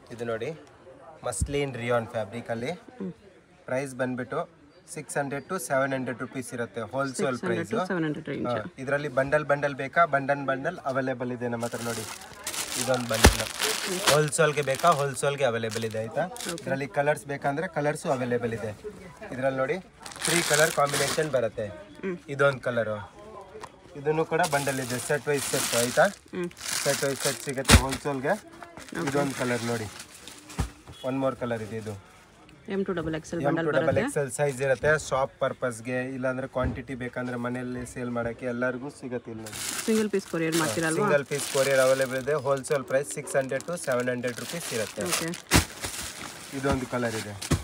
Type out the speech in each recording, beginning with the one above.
ಇದು ನೋಡಿ muslin rayon ಫ್ಯಾಬ್ರಿಕಲ್ಲಿ ಪ್ರೈಸ್ ಬಂದ್ಬಿಟ್ಟು six hundred to seven hundred rupees ಇರುತ್ತೆ wholesale price seven hundred range ಇದರಲ್ಲಿ ಬಂಡಲ್ ಬಂಡಲ್ ಬೇಕಾ ಬಂಡಲ್ ಬಂಡಲ್ ಅವೈಲೇಬಲ್ ಇದೆ ನಮ್ಮ ಹತ್ರ ನೋಡಿ ಇದೊಂದು ಬಂಡಲ್ ಹೋಲ್ಸೇಲ್ಗೆ ಬೇಕಾ ಹೋಲ್ಸೇಲ್ಗೆ ಅವೈಲೇಬಲ್ ಇದೆ ಆಯ್ತಾ ಇದರಲ್ಲಿ ಕಲರ್ಸ್ ಬೇಕಂದ್ರೆ ಕಲರ್ಸು ಅವೈಲೇಬಲ್ ಇದೆ ಇದರಲ್ಲಿ ನೋಡಿ ತ್ರೀ ಕಲರ್ ಕಾಂಬಿನೇಷನ್ ಬರುತ್ತೆ ಇದೊಂದು ಕಲರು ಇದನ್ನು ಕೂಡ ಬಂಡಲ್ ಇದೆ ಸೆಟ್ ವೈಸ್ ಸೆಟ್ ಆಯ್ತಾ ಹ್ಞೂ ಸೆಟ್ ವೈಸ್ ಸೆಟ್ ಸಿಗುತ್ತೆ ಹೋಲ್ಸೇಲ್ಗೆ ಇದೊಂದು ಕಲರ್ ನೋಡಿ ಒನ್ ಮೋರ್ ಕಲರ್ ಇದೆ ಇದು M to double XL M bundle to double ಬರುತ್ತೆ ಎಕ್ಸೆಲ್ ಸೈಜ್ ಇರುತ್ತೆ ಶಾಪ್ ಪರ್ಪಸ್ಗೆ ಇಲ್ಲಾಂದ್ರೆ ಕ್ವಾಂಟಿಟಿ ಬೇಕಂದ್ರೆ ಮನೆಯಲ್ಲಿ ಸೇಲ್ ಮಾಡೋಕ್ಕೆ ಎಲ್ಲರಿಗೂ ಸಿಗುತ್ತೆ ಇಲ್ಲಿ ನೋಡಿ ಸಿಂಗಲ್ ಪೀಸ್ ಕೊರಿಯರ್ ಮಾಡ್ತೀರಲ್ವಾ ಸಿಂಗಲ್ ಪೀಸ್ ಕೊರಿಯರ್ ಅವೈಲೇಬಲ್ ಇದೆ wholesale price six hundred to seven hundred rupees ಇರುತ್ತೆ ಓಕೆ ಇದೊಂದು ಕಲರ್ ಇದೆ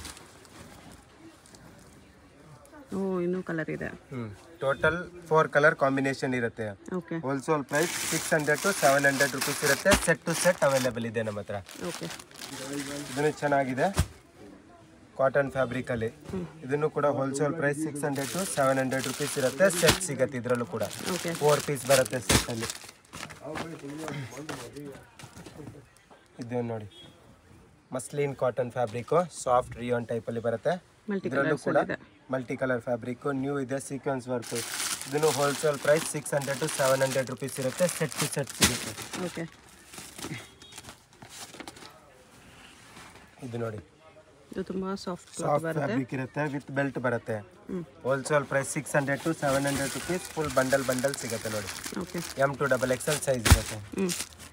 ಓ ಇನ್ನೂ ಕಲರ್ ಇದೆ hmm total four colour combination ಇರುತ್ತೆ okay wholesale price six hundred to seven hundred rupees ಇರುತ್ತೆ set to set available ಇದೆ ನಮ್ಮ ಹತ್ರ ಓಕೆ ಇದನ್ನು ಚೆನ್ನಾಗಿದೆ ಕಾಟನ್ ಫ್ಯಾಬ್ರಿಕ್ ಅಲ್ಲಿ ಇದನ್ನು ಕೂಡ wholesale price six hundred to seven hundred rupees ಇರುತ್ತೆ ಸೆಟ್ ಸಿಗುತ್ತೆ ಇದರಲ್ಲೂ ಕೂಡ ಓಕೆ ಫೋರ್ ಪೀಸ್ ಬರುತ್ತೆ ಸೆಟ್ ಅಲ್ಲಿ ಇದು ನೋಡಿ muslin cotton fabric soft rayon type ಅಲ್ಲಿ ಬರುತ್ತೆ ಮಲ್ಟಿ ಇದರಲ್ಲೂ ಕಲರ್ಸ್ ಕೂಡ ಇದೆ ಮಲ್ಟಿ ಕಲರ್ ಫ್ಯಾಬ್ರಿಕ್ ನ್ಯೂ ಇದೆ ಸೀಕ್ವೆನ್ಸ್ ವರ್ಕ್ ಇದನ್ನು wholesale price six hundred to seven hundred rupees ಇರುತ್ತೆ ಸೆಟ್ ಟು ಸೆಟ್ ಸಿಗುತ್ತೆ ಓಕೆ ಇದು ನೋಡಿ ಇದು ತುಂಬ ಸಾಫ್ಟ್ ಕ್ಲಾತ್ ಸಾಫ್ಟ್ ಬರುತ್ತೆ ಫ್ಯಾಬ್ರಿಕ್ ಇರುತ್ತೆ ವಿತ್ ಬೆಲ್ಟ್ ಬರುತ್ತೆ ಹ್ಞೂ wholesale price six hundred to seven hundred rupees full bundle bundle ಸಿಗುತ್ತೆ ನೋಡಿ okay M to double XL size ಇರುತ್ತೆ ಹ್ಞೂ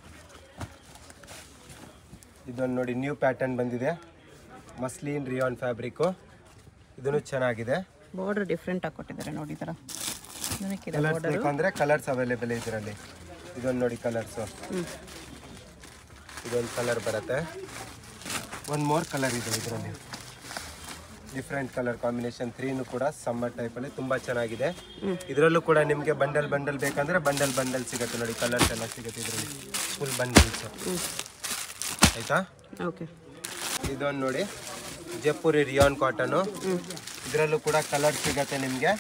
ಇದೊಂದು ನೋಡಿ ನ್ಯೂ ಪ್ಯಾಟರ್ನ್ ಬಂದಿದೆ ಮಸ್ಲಿನ್ ರಿಯಾನ್ ಫ್ಯಾಬ್ರಿಕ್ಕು ಇದನ್ನು ಚೆನ್ನಾಗಿದೆ ಬಾರ್ಡರ್ ಡಿಫ್ರೆಂಟ್ ಆಗಿ ಕೊಟ್ಟಿದ್ದಾರೆ ನೋಡಿ ಈ ಥರ ಯುನಿಕ್ ಇದೆ ಕಲರ್ಸ್ ಬಾರ್ಡರ್ ಬೇಕಂದ್ರೆ ಕಲರ್ಸ್ ಅವೈಲೇಬಲ್ ಇದರಲ್ಲಿ ಇದೊಂದು ನೋಡಿ ಕಲರ್ಸು ಹ್ಞೂ ಇದೊಂದು ಕಲರ್ ಬರುತ್ತೆ ಒಂದು ಮೋರ್ ಕಲರ್ ಇದೆ ಇದರಲ್ಲಿ ಡಿಫ್ರೆಂಟ್ ಕಲರ್ ಕಾಂಬಿನೇಷನ್ ತ್ರೀನು ಕೂಡ ಸಮ್ಮರ್ ಟೈಪಲ್ಲಿ ತುಂಬ ಚೆನ್ನಾಗಿದೆ ಹ್ಮ್. ಇದರಲ್ಲೂ ಕೂಡ ನಿಮಗೆ ಬಂಡಲ್ ಬಂಡಲ್ ಬೇಕಂದ್ರೆ ಬಂಡಲ್ ಬಂಡಲ್ ಸಿಗುತ್ತೆ ನೋಡಿ ಕಲರ್ಸ್ ಎಲ್ಲ ಸಿಗುತ್ತೆ ಇದರಲ್ಲಿ ಫುಲ್ ಬಂಡಲ್ಸ್ ಹ್ಞೂ ಆಯಿತಾ ಓಕೆ ಇದೊಂದು ನೋಡಿ ಜೈಪುರಿ ರಿಯಾನ್ ಕಾಟನು ಇದರಲ್ಲೂ ಕೂಡ ಕಲರ್ ಸಿಗತ್ತೆ ನಿಮಗೆ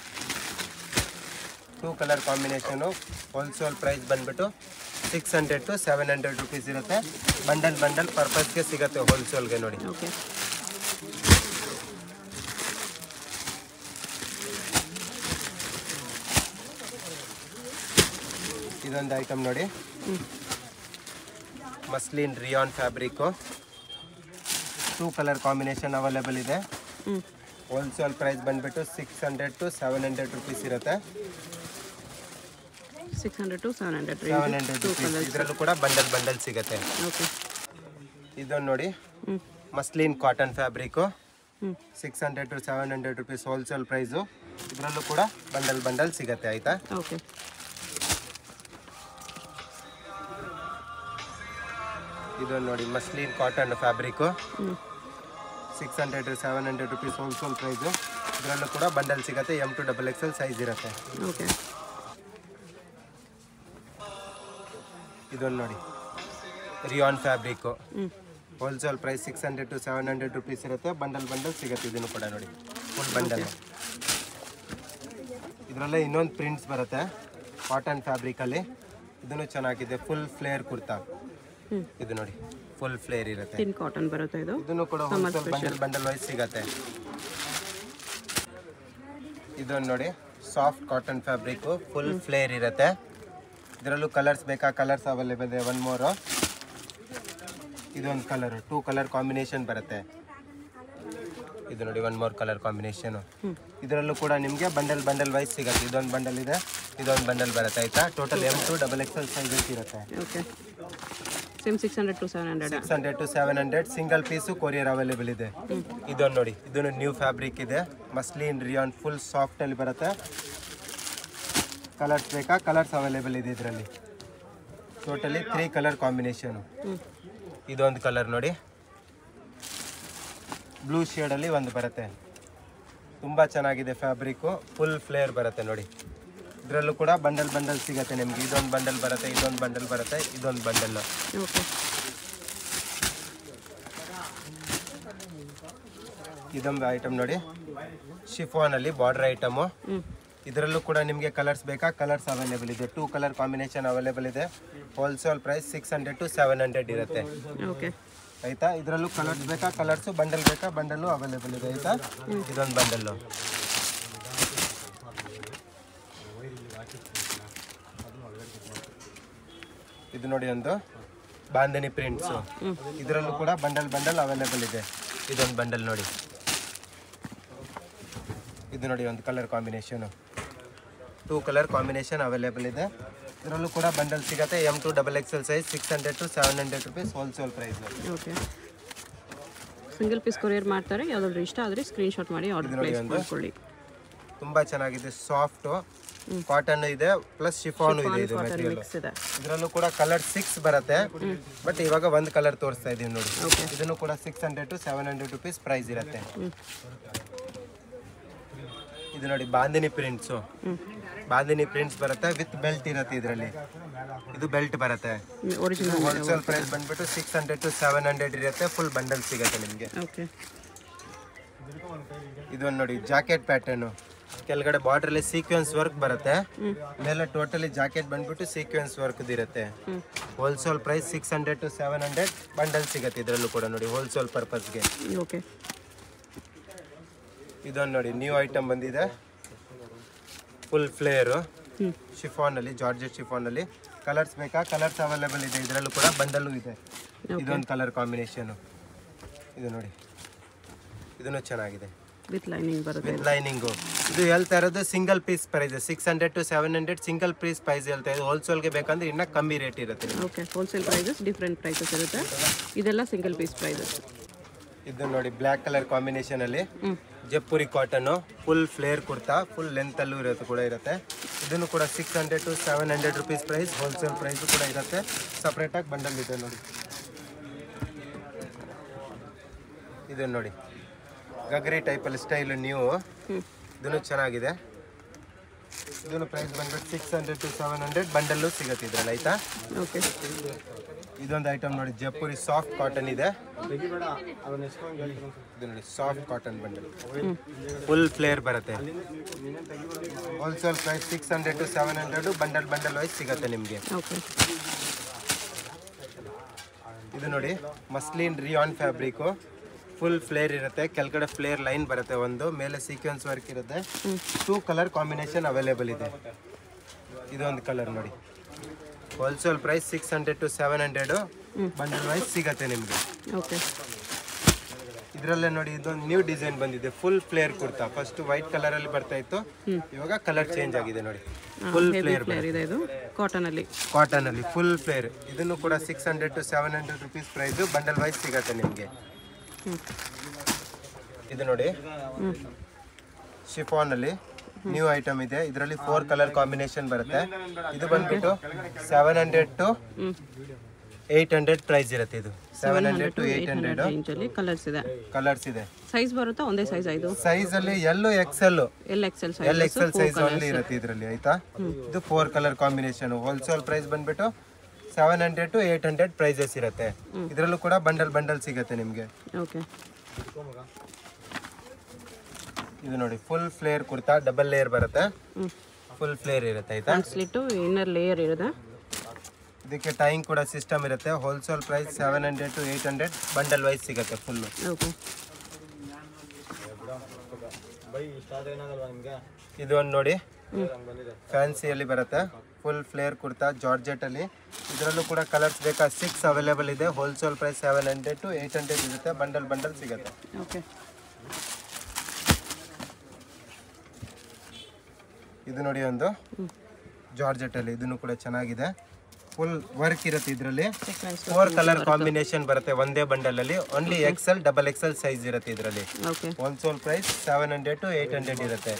two colour combination wholesale price ಬಂದ್ಬಿಟ್ಟು six hundred to seven hundred rupees ಇರುತ್ತೆ ಬಂಡಲ್ ಬಂಡಲ್ ಪರ್ಪಸ್ಗೆ ಸಿಗುತ್ತೆ ಹೋಲ್ಸೇಲ್ಗೆ ನೋಡಿ ಓಕೆ ಇದೊಂದು ಐಟಮ್ ನೋಡಿ ಹ್ಞೂ muslin rayon fabric two colour combination available ಇದೆ ಹ್ಞೂ ಹೋಲ್ಸೇಲ್ ಪ್ರೈಸ್ ಬಂದ್ಬಿಟ್ಟು six hundred to seven hundred rupees ಇರುತ್ತೆ six hundred to seven hundred seven range hundred to rupees colours ಇದರಲ್ಲೂ ಕೂಡ ಬಂಡಲ್ ಬಂಡಲ್ ಸಿಗುತ್ತೆ ಓಕೆ ಇದೊಂದು ನೋಡಿ ಹ್ಞೂ ಮಸ್ಲಿನ್ ಕಾಟನ್ ಫ್ಯಾಬ್ರಿಕ್ಕು ಹ್ಞೂ six hundred to seven hundred rupees wholesale price ಇದರಲ್ಲೂ ಕೂಡ ಬಂಡಲ್ ಬಂಡಲ್ ಸಿಗುತ್ತೆ ಆಯಿತಾ ಓಕೆ ಇದೊಂದು ನೋಡಿ ಮಸ್ಲಿನ್ ಕಾಟನ್ ಫ್ಯಾಬ್ರಿಕ್ಕು ಹ್ಞೂ six hundred to seven hundred rupees wholesale price ಇದರಲ್ಲೂ ಕೂಡ ಬಂಡಲ್ ಸಿಗುತ್ತೆ M to double XL size ಇರುತ್ತೆ ಓಕೆ ಇದೊಂದು ನೋಡಿ ರಿಯಾನ್ ಫ್ಯಾಬ್ರಿಕ್ಕು ಹ್ಞೂ wholesale price six hundred to seven hundred rupees ಇರುತ್ತೆ ಬಂಡಲ್ ಬಂಡಲ್ ಸಿಗುತ್ತೆ ಇದನ್ನು ಕೂಡ ನೋಡಿ ಫುಲ್ ಬಂಡಲ್ ಇದರಲ್ಲೇ ಇನ್ನೊಂದು ಪ್ರಿಂಟ್ಸ್ ಬರುತ್ತೆ ಕಾಟನ್ ಫ್ಯಾಬ್ರಿಕಲ್ಲಿ ಇದನ್ನು ಚೆನ್ನಾಗಿದೆ ಫುಲ್ ಫ್ಲೇರ್ ಕುರ್ತಾ ಹ್ಞೂ ಇದು ನೋಡಿ ಫುಲ್ ಫ್ಲೇರ್ ಇರುತ್ತೆ ತಿನ್ ಕಾಟನ್ ಬರುತ್ತೆ ಇದು ಇದನ್ನು ಕೂಡ ಹೋಲ್ಸೇಲ್ ಬಂಡಲ್ ಬಂಡಲ್ ವೈಸ್ ಸಿಗತ್ತೆ ಇದೊಂದು ನೋಡಿ soft cotton fabric full flare ಇರುತ್ತೆ ಇದರಲ್ಲೂ ಕಲರ್ಸ್ ಬೇಕಾ ಕಲರ್ಸ್ ಅವೈಲೇಬಲ್ ಇದೆ ಒನ್ ಮೋರು ಇದೊಂದು ಕಲರ್ ಟೂ ಕಲರ್ ಕಾಂಬಿನೇಷನ್ ಬರುತ್ತೆ ಇದು ನೋಡಿ ಒನ್ ಮೋರ್ ಕಲರ್ ಕಾಂಬಿನೇಷನು ಹ್ಞೂ ಇದರಲ್ಲೂ ಕೂಡ ನಿಮಗೆ ಬಂಡಲ್ ಬಂಡಲ್ ವೈಸ್ ಸಿಗುತ್ತೆ ಇದೊಂದು ಬಂಡಲ್ ಇದೆ ಇದೊಂದು ಬಂಡಲ್ ಬರುತ್ತೆ ಆಯ್ತಾ total M to double XL sizes ಇರುತ್ತೆ okay same six hundred to seven hundred six hundred to seven hundred single piece courier available ಇದೆ ಇದೊಂದು ನೋಡಿ ಇದನ್ನು ನ್ಯೂ ಫ್ಯಾಬ್ರಿಕ್ ಇದೆ ಮಸ್ಲಿನ್ ರಿಯಾನ್ ಫುಲ್ ಸಾಫ್ಟ್ ಅಲ್ಲಿ ಬರುತ್ತೆ ಕಲರ್ಸ್ ಬೇಕಾ ಕಲರ್ಸ್ ಅವೈಲೇಬಲ್ ಇದೆ ಇದರಲ್ಲಿ ಟೋಟಲಿ ತ್ರೀ ಕಲರ್ ಕಾಂಬಿನೇಷನು ಹ್ಞೂ ಇದೊಂದು ಕಲರ್ ನೋಡಿ ಬ್ಲೂ ಶೇಡಲ್ಲಿ ಒಂದು ಬರುತ್ತೆ ತುಂಬ ಚೆನ್ನಾಗಿದೆ ಫ್ಯಾಬ್ರಿಕ್ಕು ಫುಲ್ ಫ್ಲೇರ್ ಬರುತ್ತೆ ನೋಡಿ ಇದರಲ್ಲೂ ಕೂಡ ಬಂಡಲ್ ಬಂಡಲ್ ಸಿಗುತ್ತೆ ನಿಮಗೆ ಇದೊಂದು ಬಂಡಲ್ ಬರುತ್ತೆ ಇದೊಂದು ಬಂಡಲ್ ಬರುತ್ತೆ ಇದೊಂದು ಬಂಡಲ್ಲು ಓಕೆ ಇದೊಂದು ಐಟಮ್ ನೋಡಿ ಶಿಫಾನಲ್ಲಿ ಬಾರ್ಡರ್ ಐಟಮು ಹ್ಞೂ ಇದರಲ್ಲೂ ಕೂಡ ನಿಮಗೆ ಕಲರ್ಸ್ ಬೇಕಾ ಕಲರ್ಸ್ ಅವೈಲೇಬಲ್ ಇದೆ ಟೂ ಕಲರ್ ಕಾಂಬಿನೇಷನ್ ಅವೈಲೇಬಲ್ ಇದೆ wholesale price six hundred to seven hundred ಇರುತ್ತೆ ಓಕೆ ಆಯ್ತಾ ಇದರಲ್ಲೂ ಕಲರ್ಸ್ ಬೇಕಾ ಕಲರ್ಸು ಬಂಡಲ್ ಬೇಕಾ ಬಂಡಲ್ಲು ಅವೈಲೇಬಲ್ ಇದೆ ಆಯ್ತಾ ಇದೊಂದು ಬಂಡಲ್ಲು ಇದು ನೋಡಿ ಒಂದು ಬಾಂಧನಿ ಪ್ರಿಂಟ್ಸು ಇದರಲ್ಲೂ ಕೂಡ ಬಂಡಲ್ ಬಂಡಲ್ ಅವೈಲೇಬಲ್ ಇದೆ ಇದೊಂದು ಬಂಡಲ್ ನೋಡಿ ಇದು ನೋಡಿ ಒಂದು colour combination two colour combination available ಇದೆ ಇದರಲ್ಲೂ ಕೂಡ ಬಂಡಲ್ ಸಿಗುತ್ತೆ M to double XL size six hundred to seven hundred rupees wholesale price okay single piece courier ಮಾಡ್ತಾರೆ ಯಾವುದಾದ್ರು ಇಷ್ಟ ಆದರೆ ಸ್ಕ್ರೀನ್ಶಾಟ್ ಮಾಡಿ ಆರ್ಡರ್ ಪ್ಲೇಸ್ ಮಾಡ್ಕೊಳ್ಳಿ ತುಂಬ ಚೆನ್ನಾಗಿದೆ ಸಾಫ್ಟು ಕಾಟನ್ ಇದೆ ಪ್ಲಸ್ ಶಿಫಾನು ಇದೆ ಇದು ಕಾಟನ್ ಮೆಟೀರಿಯಲ್ ಮಿಕ್ಸ್ ಇದೆ ಇದರಲ್ಲೂ ಕೂಡ ಕಲರ್ ಸಿಕ್ಸ್ ಬರುತ್ತೆ ಬಟ್ ಇವಾಗ ಒಂದು ಕಲರ್ ತೋರಿಸ್ತಾ ಇದೀವಿ ನೋಡಿ ಇದನ್ನು ಕೂಡ six hundred to seven hundred rupees price ಇರುತ್ತೆ ಇದು ನೋಡಿ ಬಾಂದಿನಿ ಪ್ರಿಂಟ್ಸು ಬಾಂದಿನಿ ಪ್ರಿಂಟ್ಸ್ ಬರುತ್ತೆ ವಿತ್ ಬೆಲ್ಟ್ ಇರುತ್ತೆ ಇದರಲ್ಲಿ ಇದು ಬೆಲ್ಟ್ ಬರುತ್ತೆ ಒರಿಜಿನಲ್ ಹೋಲ್ಸೇಲ್ ಪ್ರೈಸ್ ಬಂದ್ಬಿಟ್ಟು six hundred to seven hundred ಇರುತ್ತೆ ಫುಲ್ ಬಂಡಲ್ ಸಿಗುತ್ತೆ ನಿಮಗೆ ಓಕೆ ಇದೊಂದು ನೋಡಿ ಜಾಕೆಟ್ ಪ್ಯಾಟರ್ನು ಕೆಳಗಡೆ ಬಾರ್ಡ್ರಲ್ಲಿ ಸೀಕ್ವೆನ್ಸ್ ವರ್ಕ್ ಬರುತ್ತೆ ಮೇಲೆ ಟೋಟಲಿ ಜಾಕೆಟ್ ಬಂದ್ಬಿಟ್ಟು ಸೀಕ್ವೆನ್ಸ್ ವರ್ಕ್ ಇರುತ್ತೆ wholesale price six hundred to seven hundred bundle ಸಿಗುತ್ತೆ ಇದರಲ್ಲೂ ಕೂಡ ನೋಡಿ ಹೋಲ್ಸೇಲ್ ಪರ್ಪಸ್ಗೆ ಓಕೆ ಇದೊಂದು ನೋಡಿ ನ್ಯೂ ಐಟಮ್ ಬಂದಿದೆ ಫುಲ್ ಫ್ಲೇರು ಹ್ಞೂ ಶಿಫಾನಲ್ಲಿ ಜಾರ್ಜೆಟ್ ಶಿಫಾನಲ್ಲಿ ಕಲರ್ಸ್ ಬೇಕಾ ಕಲರ್ಸ್ ಅವೈಲೇಬಲ್ ಇದೆ ಇದರಲ್ಲೂ ಕೂಡ ಬಂಡಲ್ಲು ಇದೆ ಇದೊಂದು ಕಲರ್ ಕಾಂಬಿನೇಷನು ಇದು ನೋಡಿ ಇದನ್ನು ಚೆನ್ನಾಗಿದೆ ವಿತ್ ಲೈನಿಂಗ್ ಬರುತ್ತೆ ವಿತ್ ಲೈನಿಂಗು ಇದು ಹೇಳ್ತಾ ಇರೋದು single piece price six hundred to seven hundred single piece price ಹೇಳ್ತಾ ಇದೆ ಹೋಲ್ಸೇಲ್ಗೆ ಬೇಕಂದ್ರೆ ಇನ್ನೂ ಕಮ್ಮಿ ರೇಟ್ ಇರುತ್ತೆ ನಿಮ್ಗೆ. Okay wholesale prices different prices ಇರುತ್ತೆ ಇದೆಲ್ಲ ಸಿಂಗಲ್ ಪೀಸ್ ಪ್ರೈಸಸ್ ಇದು ನೋಡಿ ಬ್ಲ್ಯಾಕ್ ಕಲರ್ ಕಾಂಬಿನೇಷನ್ ಅಲ್ಲಿ ಹ್ಞೂ Jaipuri cotton full flare kurta full length ಅಲ್ಲೂ ಇರುತ್ತೆ ಕೂಡ ಇರುತ್ತೆ ಇದನ್ನು ಕೂಡ six hundred to seven hundred rupees price wholesale price ಕೂಡ ಇರುತ್ತೆ ಸಪ್ರೇಟ್ ಆಗಿ ಬಂಡಲ್ ಇದೆ ನೋಡಿ ಇದನ್ನು ನೋಡಿ ಗಗರಿ ಟೈಪಲ್ಲಿ ಸ್ಟೈಲ್ ನ್ಯೂ ಹ್ಞೂ ಇದನ್ನು ಚೆನ್ನಾಗಿದೆ ಇದನ್ನು ಪ್ರೈಸ್ ಬಂದ್ಬಿಟ್ಟು six hundred to seven hundred bundle ಸಿಗುತ್ತೆ ಇದ್ರಲ್ಲಿ ಆಯ್ತಾ ಓಕೆ ಇದೊಂದು ಐಟಮ್ ನೋಡಿ ಜೈಪುರಿ ಸಾಫ್ಟ್ ಕಾಟನ್ ಇದೆ ಇದು ನೋಡಿ soft cotton bundle full flare ಬರುತ್ತೆ wholesale price six hundred to seven hundred bundle bundle wise ಸಿಗುತ್ತೆ ನಿಮಗೆ ಓಕೆ ಇದು ನೋಡಿ muslin rayon fabric full flare ಇರುತ್ತೆ ಕೆಳಗಡೆ ಫ್ಲೇರ್ ಲೈನ್ ಬರುತ್ತೆ ಒಂದು ಮೇಲೆ ಸೀಕ್ವೆನ್ಸ್ ವರ್ಕ್ ಇರುತ್ತೆ ಟೂ ಕಲರ್ ಕಾಂಬಿನೇಷನ್ ಅವೈಲೇಬಲ್ ಇದೆ ಇದೊಂದು ಕಲರ್ ನೋಡಿ wholesale price six hundred to seven hundred bundle wise ಸಿಗತ್ತೆ ನಿಮಗೆ ಓಕೆ ಇದರಲ್ಲೇ ನೋಡಿ ಇದೊಂದು ನ್ಯೂ ಡಿಸೈನ್ ಬಂದಿದೆ full flare kurta first white colour ಅಲ್ಲಿ ಬರ್ತಾ ಇತ್ತು ಇವಾಗ ಕಲರ್ ಚೇಂಜ್ ಆಗಿದೆ ನೋಡಿ ಫುಲ್ ಹೆವಿ ಫ್ಲೇರ್ ಫ್ಲೇರ್ ಇದೆ ಇದು ಕಾಟನಲ್ಲಿ ಕಾಟನ್ ಅಲ್ಲಿ ಫುಲ್ ಫ್ಲೇರ್ ಇದನ್ನು ಕೂಡ six hundred to seven hundred rupees price bundle wise ಸಿಗತ್ತೆ ನಿಮಗೆ ಹ್ಞೂ ಇದು ನೋಡಿ ಹ್ಞೂ ಶಿಫಾನ್ ಅಲ್ಲಿ ನ್ಯೂ ಐಟಮ್ ಇದೆ ಇದರಲ್ಲಿ ಫೋರ್ ಕಲರ್ ಕಾಂಬಿನೇಷನ್ ಬರುತ್ತೆ ಇದು ಬಂದ್ಬಿಟ್ಟು ಸೆವೆನ್ ಹಂಡ್ರೆಡ್ ಟು ಹ್ಞೂ ಏಯ್ಟ್ ಹಂಡ್ರೆಡ್ ಪ್ರೈಸ್ ಇರುತ್ತೆ ಇದು seven hundred to eight hundred ರೇಂಜಲ್ಲಿ ಕಲರ್ಸ್ ಇದೆ ಕಲರ್ಸ್ ಇದೆ ಸೈಜ್ ಬರುತ್ತಾ ಒಂದೇ ಸೈಜ್ ಇದು ಸೈಜ್ ಅಲ್ಲಿ L XL L XL L size XL size only ಇರುತ್ತೆ ಇದರಲ್ಲಿ ಆಯ್ತಾ ಇದು four colour combination wholesale price ಬಂದ್ಬಿಟ್ಟು seven hundred to eight hundred prices ಇರುತ್ತೆ ಇದರಲ್ಲೂ ಕೂಡ ಬಂಡಲ್ ಬಂಡಲ್ ಸಿಗುತ್ತೆ ನಿಮಗೆ ಓಕೆ ಇದು ನೋಡಿ full flare kurta double layer ಬರುತ್ತೆ ಹ್ಞೂ ಫುಲ್ ಫ್ಲೇರ್ ಇರುತ್ತೆ ಆಯ್ತಾ ಫ್ರಂಟ್ ಸ್ಲಿಟ್ಟು ಇನ್ನರ್ ಲೇಯರ್ ಇರುತ್ತೆ ಇದಕ್ಕೆ ಟೈಮ್ ಕೂಡ ಸಿಸ್ಟಮ್ ಇರುತ್ತೆ wholesale price seven hundred to eight hundred bundle wise ಸಿಗುತ್ತೆ ಫುಲ್ಲು ಓಕೆ ಇದು ಒಂದು ನೋಡಿ ಫ್ಯಾನ್ಸಿಯಲ್ಲಿ ಬರುತ್ತೆ ಫುಲ್ ಫ್ಲೇರ್ ಕುರ್ತಾ ಜಾರ್ಜೆಟ್ ಅಲ್ಲಿ ಇದರಲ್ಲೂ ಕೂಡ ಕಲರ್ಸ್ ಬೇಕಾ ಸಿಕ್ಸ್ ಅವೈಲೇಬಲ್ ಇದೆ wholesale price seven hundred to eight hundred ಇರುತ್ತೆ ಬಂಡಲ್ ಬಂಡಲ್ ಸಿಗುತ್ತೆ ಓಕೆ ಇದು ನೋಡಿ ಒಂದು ಜಾರ್ಜೆಟ್ ಅಲ್ಲಿ ಇದನ್ನು ಕೂಡ ಚೆನ್ನಾಗಿದೆ ಫುಲ್ ವರ್ಕ್ ಇರುತ್ತೆ ಇದರಲ್ಲಿ ಸೀಕ್ವೆನ್ಸ್ ಫೋರ್ ಕಲರ್ ಕಾಂಬಿನೇಷನ್ ಬರುತ್ತೆ ಒಂದೇ ಬಂಡಲ್ ಅಲ್ಲಿ only XL double XL size ಇರುತ್ತೆ ಇದರಲ್ಲಿ okay wholesale price seven hundred to eight hundred ಇರುತ್ತೆ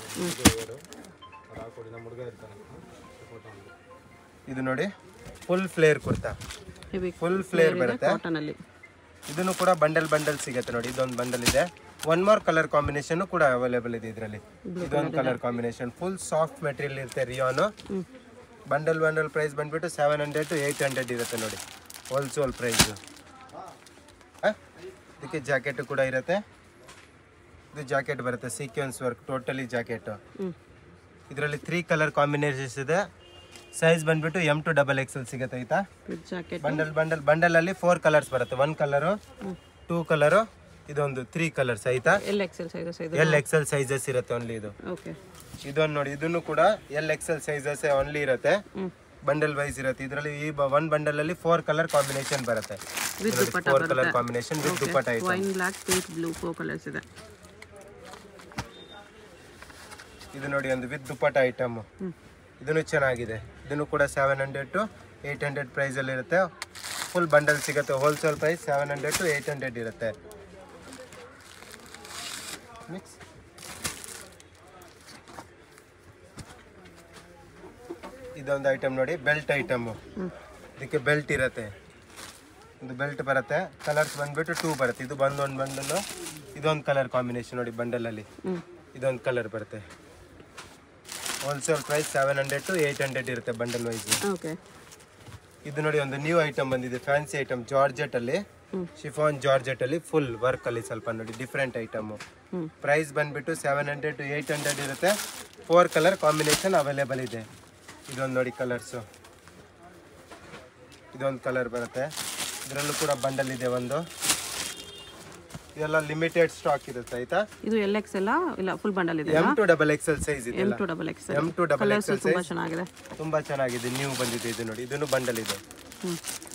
ಇದು ನೋಡಿ full flare kurta heavy full flare ಬರುತ್ತೆ ಕಾಟನಲ್ಲಿ ಇದನ್ನು ಕೂಡ ಬಂಡಲ್ ಬಂಡಲ್ ಸಿಗುತ್ತೆ ನೋಡಿ ಇದೊಂದು ಬಂಡಲ್ ಇದೆ ಒನ್ ಮೋರ್ ಕಲರ್ ಕಾಂಬಿನೇಷನ್ ಕೂಡ ಅವೈಲೇಬಲ್ ಇದೆ ಇದರಲ್ಲಿ ಇದೊಂದು colour combination full soft material ಇರುತ್ತೆ ರಿಯಾನು ಹ್ಞೂ ಬಂಡಲ್ ಬಂಡಲ್ ಪ್ರೈಸ್ ಬಂದ್ಬಿಟ್ಟು seven hundred to eight hundred ಇರುತ್ತೆ ನೋಡಿ ಹೋಲ್ಸೇಲ್ ಪ್ರೈಸು ಇದಕ್ಕೆ ಜಾಕೆಟ್ ಕೂಡ ಇರುತ್ತೆ ಇದು ಜಾಕೆಟ್ ಬರುತ್ತೆ ಸೀಕ್ವೆನ್ಸ್ ವರ್ಕ್ ಟೋಟಲಿ ಜಾಕೆಟ್ ಹ್ಞೂ ಇದರಲ್ಲಿ ತ್ರೀ ಕಲರ್ ಕಾಂಬಿನೇಷನ್ಸ್ ಇದೆ ಸೈಜ್ ಬಂದ್ಬಿಟ್ಟು ಎಮ್ ಟು ಡಬಲ್ ಎಕ್ಸೆಲ್ ಸಿಗುತ್ತೆ ಆಯ್ತಾ with jacket bundle bundle bundle ಅಲ್ಲಿ ಫೋರ್ ಕಲರ್ಸ್ ಬರುತ್ತೆ ಒನ್ ಕಲರು ಟೂ ಕಲರು ಇದೊಂದು ತ್ರೀ ಕಲರ್ಸ್ ಆಯ್ತಾ ಎಲ್ ಎಕ್ಸೆಲ್ ಸೈಜಸ್ ಇದು ಎಲ್ ಎಕ್ಸೆಲ್ ಸೈಜಸ್ ಇರುತ್ತೆ ಓನ್ಲಿ ಇದು ಓಕೆ ಇದೊಂದು ನೋಡಿ ಇದನ್ನು ಕೂಡ ಎಲ್ ಎಕ್ಸೆಲ್ ಸೈಜಸ್ ಓನ್ಲಿ ಇರುತ್ತೆ ಹ್ಞೂ ಬಂಡಲ್ ವೈಸ್ ಇರುತ್ತೆ ಇದರಲ್ಲಿ ಈ ಒನ್ ಬಂಡಲ್ ಅಲ್ಲಿ ಫೋರ್ ಕಲರ್ ಕಾಂಬಿನೇಷನ್ ಬರುತ್ತೆ with dupatta four colour combination with dupatta item wine black pink blue four colours ಇದೆ ಇದು ನೋಡಿ ಒಂದು ವಿತ್ ದುಪ್ಪಟ್ಟ ಐಟಮ್ ಹ್ಞೂ ಇದನ್ನು ಚೆನ್ನಾಗಿದೆ ಇದನ್ನು ಕೂಡ seven hundred to eight hundred ಪ್ರೈಸಲ್ಲಿ ಇರುತ್ತೆ ಫುಲ್ ಬಂಡಲ್ ಸಿಗುತ್ತೆ wholesale price seven hundred to eight hundred ಇರುತ್ತೆ ಮಿಕ್ಸ್ ಇದೊಂದು ಐಟಮ್ ನೋಡಿ ಬೆಲ್ಟ್ ಐಟಮು ಹ್ಞೂ ಇದಕ್ಕೆ ಬೆಲ್ಟ್ ಇರುತ್ತೆ ಒಂದು ಬೆಲ್ಟ್ ಬರುತ್ತೆ ಕಲರ್ಸ್ ಬಂದ್ಬಿಟ್ಟು ಟೂ ಬರುತ್ತೆ ಇದು ಬಂದು ಒಂದು ಬಂಡಲು ಇದೊಂದು ಕಲರ್ ಕಾಂಬಿನೇಷನ್ ನೋಡಿ ಬಂಡಲಲ್ಲಿ ಹ್ಞೂ ಇದೊಂದು ಕಲರ್ ಬರುತ್ತೆ wholesale price seven hundred to eight hundred ಇರುತ್ತೆ ಬಂಡಲ್ ವೈಸ್ ಓಕೆ ಇದು ನೋಡಿ ಒಂದು ನ್ಯೂ ಐಟಮ್ ಬಂದಿದೆ ಫ್ಯಾನ್ಸಿ ಐಟಮ್ ಜಾರ್ಜೆಟ್ ಅಲ್ಲಿ ಹ್ಞೂ ಶಿಫಾನ್ ಜಾರ್ಜೆಟ್ ಅಲ್ಲಿ ಫುಲ್ ವರ್ಕ್ ಅಲ್ಲಿ ಸ್ವಲ್ಪ ನೋಡಿ ಡಿಫ್ರೆಂಟ್ ಐಟಮ್ ಹ್ಞೂ ಪ್ರೈಸ್ ಬಂದ್ಬಿಟ್ಟು seven hundred to eight hundred ಇರುತ್ತೆ ಫೋರ್ ಕಲರ್ ಕಾಂಬಿನೇಷನ್ ಅವೈಲೇಬಲ್ ಇದೆ ಇದೊಂದು ನೋಡಿ ಕಲರ್ಸು ಇದೊಂದು ಕಲರ್ ಬರುತ್ತೆ ಇದರಲ್ಲೂ ಕೂಡ ಬಂಡಲ್ ಇದೆ ಒಂದು ಇದೆಲ್ಲ ಲಿಮಿಟೆಡ್ ಸ್ಟಾಕ್ ಇರುತ್ತೆ ಆಯ್ತಾ ಇದು ಎಲ್ ಎಕ್ಸ್ ಎಲ್ಲ ಇಲ್ಲ ಫುಲ್ ಬಂಡಲ್ ಇದೆ M to double XL size ಇದೆ M to double X M to double colours XL ತುಂಬ ಸೈಜ್ ಚೆನ್ನಾಗಿದೆ ತುಂಬಾ ಚೆನ್ನಾಗಿದೆ ನ್ಯೂ ಬಂದಿದೆ ಇದು ನೋಡಿ ಇದನ್ನು ಬಂಡಲ್ ಇದೆ ಹ್ಞೂ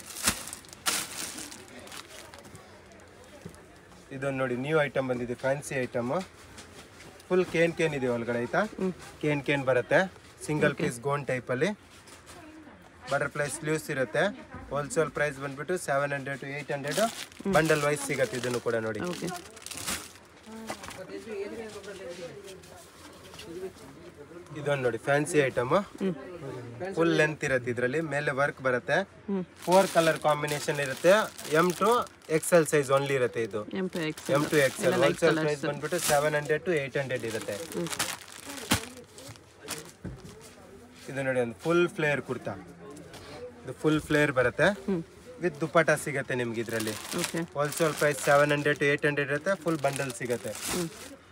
ಇದೊಂದು ನೋಡಿ ನ್ಯೂ ಐಟಮ್ ಬಂದಿದೆ fancy item full can can ಇದೆ ಒಳಗಡೆ ಆಯ್ತಾ ಹ್ಞೂ ಕೇನ್ ಕೇನ್ ಬರುತ್ತೆ ಸಿಂಗಲ್ ಪೀಸ್ ಗೋನ್ ಟೈಪ್ ಅಲ್ಲಿ ಬಟರ್ಫ್ಲೈ ಸ್ಲೀವ್ಸ್ ಇರುತ್ತೆ ಹೋಲ್ಸೇಲ್ ಪ್ರೈಸ್ ಬಂದ್ಬಿಟ್ಟು seven hundred to eight hundred bundle wise ಸಿಗುತ್ತೆ ಇದನ್ನು ಕೂಡ ನೋಡಿ ಓಕೆ ಇದೊಂದು ನೋಡಿ ಫ್ಯಾನ್ಸಿ ಐಟಮ್ ಹ್ಞೂ ಫುಲ್ ಲೆಂತ್ ಇರುತ್ತೆ ಇದರಲ್ಲಿ ಮೇಲೆ ವರ್ಕ್ ಬರುತ್ತೆ ಹ್ಞೂ ಫೋರ್ ಕಲರ್ ಕಾಂಬಿನೇಷನ್ ಇರುತ್ತೆ M to XL size only ಇರುತ್ತೆ ಇದು M to X M to XL wholesale price ಬಂದ್ಬಿಟ್ಟು seven hundred to eight hundred ಇರುತ್ತೆ ಹ್ಞೂ ಇದು ನೋಡಿ ಒಂದು ಫುಲ್ ಫ್ಲೇರ್ ಕುರ್ತಾ ಇದು ಫುಲ್ ಫ್ಲೇರ್ ಬರುತ್ತೆ ಹ್ಞೂ ವಿತ್ ದುಪ್ಪಟ ಸಿಗುತ್ತೆ ನಿಮ್ಗೆ ಇದರಲ್ಲಿ okay wholesale price seven hundred to eight hundred ಇರುತ್ತೆ ಫುಲ್ ಬಂಡಲ್ ಸಿಗುತ್ತೆ ಹ್ಞೂ